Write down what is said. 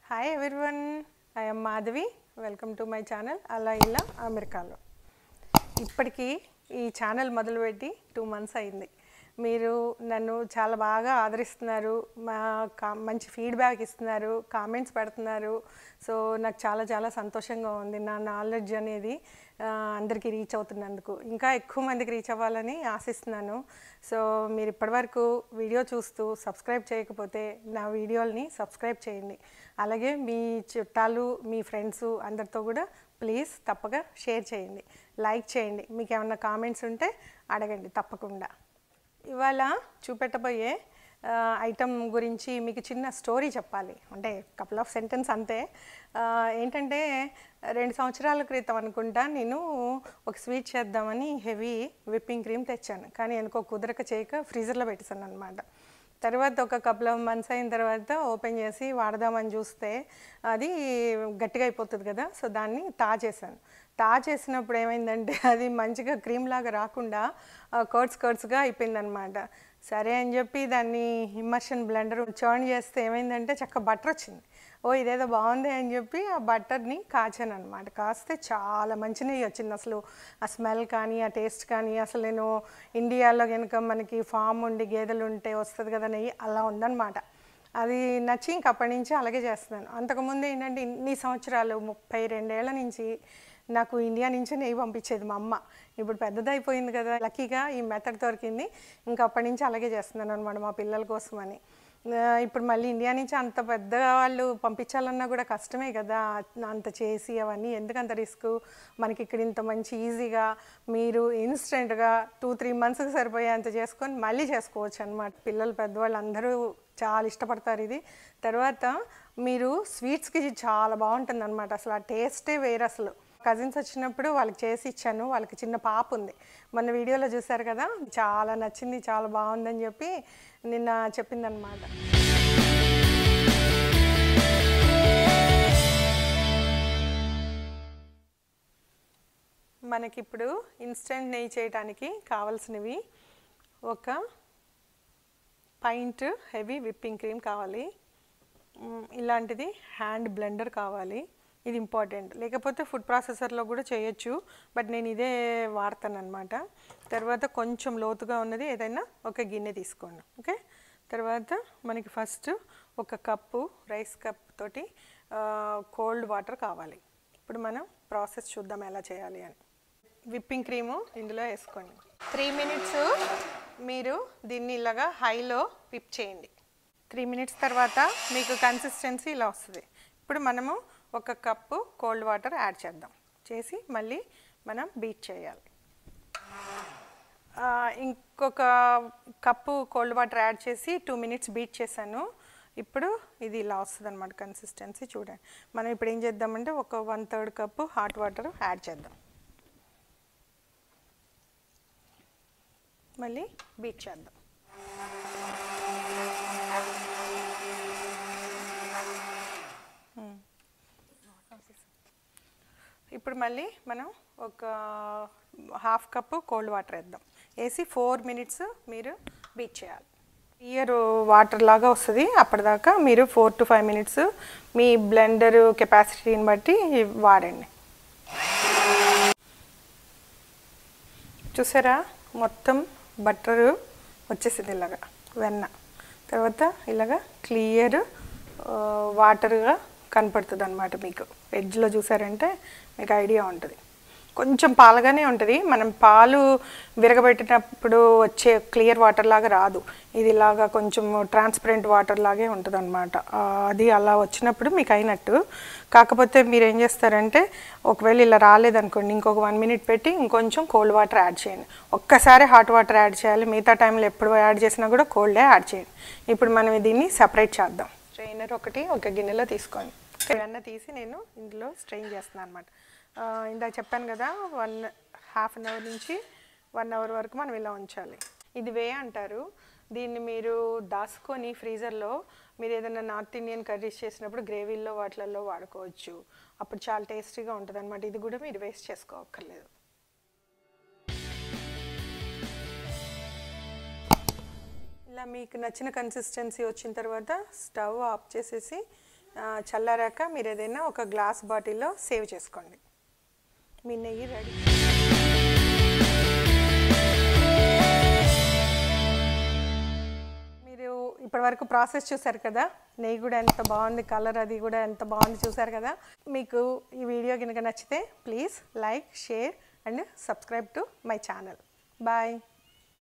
Hi everyone I'm Madhavi welcome to my channel అలా ఇలా అమెరికాలో ఇప్పటికీ ఈ ఛానల్ మొదలుపెట్టి టూ మంత్స్ అయింది మీరు నన్ను చాలా బాగా ఆదరిస్తున్నారు మా కా మంచి ఫీడ్బ్యాక్ ఇస్తున్నారు కామెంట్స్ పెడుతున్నారు సో నాకు చాలా చాలా సంతోషంగా ఉంది నా నాలెడ్జ్ అనేది ఆ, అందరికీ రీచ్ అవుతున్నందుకు ఇంకా ఎక్కువ మందికి రీచ్ అవ్వాలని ఆశిస్తున్నాను సో మీరు ఇప్పటివరకు వీడియో చూస్తూ సబ్స్క్రైబ్ చేయకపోతే నా వీడియోల్ని సబ్స్క్రైబ్ చేయండి అలాగే మీ చుట్టాలు మీ ఫ్రెండ్స్ అందరితో కూడా ప్లీజ్ తప్పక షేర్ చేయండి లైక్ చేయండి మీకు ఏమన్నా కామెంట్స్ ఉంటే అడగండి తప్పకుండా ఇవాళ చూపెట్టబోయే ఐటమ్ గురించి మీకు చిన్న స్టోరీ చెప్పాలి అంటే కపుల్ ఆఫ్ సెంటెన్స్ అంతే ఆ, ఏంటంటే రెండు సంవత్సరాల క్రితం అనుకుంటా నేను ఒక స్వీట్ చేద్దామని హెవీ విప్పింగ్ క్రీమ్ తెచ్చాను కానీ ఎందుకో కుదరక చేయక ఫ్రీజర్లో పెట్టేశాను అనమాట తర్వాత ఒక కపుల్ ఆఫ్ మంత్స్ అయిన తర్వాత ఓపెన్ చేసి వాడదామని చూస్తే అది గట్టిగా అయిపోతుంది కదా సో దాన్ని తా చేశాను తా చేసినప్పుడు ఏమైందంటే అది మంచిగా క్రీమ్ లాగా రాకుండా కర్డ్స్ కర్డ్స్గా అయిపోయిందనమాట సరే అని చెప్పి దాన్ని ఇమ్మర్షన్ బ్లెండర్ చర్న్ చేస్తే ఏమైందంటే చక్క బటర్ వచ్చింది ఓ ఇదేదో బాగుంది అని చెప్పి ఆ బటర్ని కాచాను అనమాట కాస్తే చాలా మంచి నెయ్యి వచ్చింది అసలు ఆ స్మెల్ కానీ ఆ టేస్ట్ కానీ అసలు నేను ఇండియాలో కనుక మనకి ఫామ్ ఉండి గేదెలు ఉంటే వస్తుంది కదా నెయ్యి అలా ఉందన్నమాట అది నచ్చి ఇంక అప్పటి నుంచి అలాగే చేస్తున్నాను అంతకుముందు ఏంటంటే ఇన్ని సంవత్సరాలు ముప్పై రెండేళ్ల నుంచి నాకు ఇండియా నుంచే నెయ్యి పంపించేది మా అమ్మ ఇప్పుడు పెద్దదైపోయింది కదా లక్కీగా ఈ మెథడ్ దొరికింది ఇంకా అప్పటి నుంచి అలాగే చేస్తున్నాను అనమాట మా పిల్లల కోసమని ఆ, ఇప్పుడు మళ్ళీ ఇండియా నుంచి అంత పెద్ద వాళ్ళు పంపించాలన్నా కూడా కష్టమే కదా అంత చేసి అవన్నీ ఎందుకు అంత రిస్క్ మనకి ఇక్కడ ఇంత మంచి ఈజీగా మీరు ఇన్స్టెంట్గా టూ త్రీ మంత్స్కి సరిపోయే అంత చేసుకొని మళ్ళీ చేసుకోవచ్చు అనమాట పిల్లలు పెద్దవాళ్ళు అందరూ చాలా ఇష్టపడతారు ఇది తర్వాత మీరు స్వీట్స్కి ఇది చాలా బాగుంటుంది అనమాట అసలు ఆ టేస్టే వేరు అసలు కజిన్స్ వచ్చినప్పుడు వాళ్ళకి చేసి ఇచ్చాను వాళ్ళకి చిన్న పాప ఉంది మొన్న వీడియోలో చూశారు కదా చాలా నచ్చింది చాలా బాగుందని చెప్పి నిన్న చెప్పిందనమాట మనకిప్పుడు ఇన్స్టెంట్ నెయ్యి చేయడానికి కావాల్సినవి ఒక పైంట్ హెవీ విప్పింగ్ క్రీమ్ కావాలి మ్, ఇలాంటిది హ్యాండ్ బ్లెండర్ కావాలి ఇది ఇంపార్టెంట్ లేకపోతే ఫుడ్ ప్రాసెసర్లో కూడా చేయొచ్చు బట్ నేను ఇదే వాడతాను అనమాట తర్వాత కొంచెం లోతుగా ఉన్నది ఏదైనా ఒక గిన్నె తీసుకోండి ఓకే తర్వాత మనకి ఫస్ట్ ఒక కప్పు రైస్ కప్ తోటి కోల్డ్ వాటర్ కావాలి ఇప్పుడు మనం ప్రాసెస్ చూద్దాం ఎలా చేయాలి అని విప్పింగ్ క్రీము ఇందులో వేసుకోండి త్రీ మినిట్స్ మీరు దీన్ని ఇలాగా హైలో విప్ చేయండి త్రీ మినిట్స్ తర్వాత మీకు కన్సిస్టెన్సీ ఇలా వస్తుంది ఇప్పుడు మనము ఒక కప్పు కోల్డ్ వాటర్ యాడ్ చేద్దాం చేసి మళ్ళీ మనం బీట్ చేయాలి ఆ, ఇంకొక కప్పు కోల్డ్ వాటర్ యాడ్ చేసి టూ మినిట్స్ బీట్ చేశాను ఇప్పుడు ఇది ఇలా వస్తుంది అనమాట కన్సిస్టెన్సీ చూడండి మనం ఇప్పుడు ఏం చేద్దామంటే ఒక one third cup hot water add చేద్దాం మళ్ళీ బీట్ చేద్దాం మ్మ్. ఇప్పుడు మళ్ళీ మనం ఒక హాఫ్ కప్పు కోల్డ్ వాటర్ వేద్దాం వేసి ఫోర్ మినిట్స్ మీరు బీట్ చేయాలి ఇయర్ వాటర్ లాగా వస్తుంది అప్పటిదాకా మీరు ఫోర్ టు ఫైవ్ మినిట్స్ మీ బ్లెండర్ కెపాసిటీని బట్టి వాడండి చూసారా మొత్తం బట్టరు వచ్చేసింది ఇలాగా వెన్న తర్వాత ఇలాగా క్లియర్ వాటర్గా కనపడుతుంది అనమాట మీకు ఎడ్జ్లో చూసారంటే మీకు ఐడియా ఉంటుంది కొంచెం పాలుగానే ఉంటుంది మనం పాలు విరగబెట్టినప్పుడు వచ్చే క్లియర్ వాటర్ లాగా రాదు ఇది ఇలాగా కొంచెం ట్రాన్స్పరెంట్ వాటర్ లాగే ఉంటుంది అనమాట అది అలా వచ్చినప్పుడు మీకు అయినట్టు కాకపోతే మీరు ఏం చేస్తారంటే ఒకవేళ ఇలా రాలేదనుకోండి ఇంకొక వన్ మినిట్ పెట్టి ఇంకొంచెం కోల్డ్ వాటర్ యాడ్ చేయండి ఒక్కసారి హాట్ వాటర్ యాడ్ చేయాలి మిగతా టైంలో ఎప్పుడు యాడ్ చేసినా కూడా కోల్డే యాడ్ చేయండి ఇప్పుడు మనం దీన్ని సపరేట్ చేద్దాం స్ట్రైనర్ ఒకటి ఒక గిన్నెలో తీసుకోండి వెన్న తీసి నేను ఇందులో స్ట్రెయిన్ చేస్తున్నాను అనమాట ఇందాక చెప్పాను కదా వన్ హాఫ్ అన్ అవర్ నుంచి వన్ అవర్ వరకు మనం ఇలా ఉంచాలి ఇది వే అంటారు దీన్ని మీరు దాచుకొని ఫ్రీజర్లో మీరు ఏదైనా నార్త్ ఇండియన్ కర్రీస్ చేసినప్పుడు గ్రేవీల్లో వాటిలలో వాడుకోవచ్చు అప్పుడు చాలా టేస్టీగా ఉంటుంది అనమాట ఇది కూడా మీరు వేస్ట్ చేసుకోవక్కర్లేదు ఇలా మీకు నచ్చిన కన్సిస్టెన్సీ వచ్చిన తర్వాత స్టవ్ ఆఫ్ చేసేసి ఆ, చల్లారాక మీరు ఏదైనా ఒక గ్లాస్ బాటిల్లో సేవ్ చేసుకోండి మీ నెయ్యి రెడీ మీరు ఇప్పటివరకు ప్రాసెస్ చూసారు కదా నెయ్యి కూడా ఎంత బాగుంది కలర్ అది కూడా ఎంత బాగుంది చూసారు కదా మీకు ఈ వీడియో కనుక నచ్చితే please like share and subscribe to my channel bye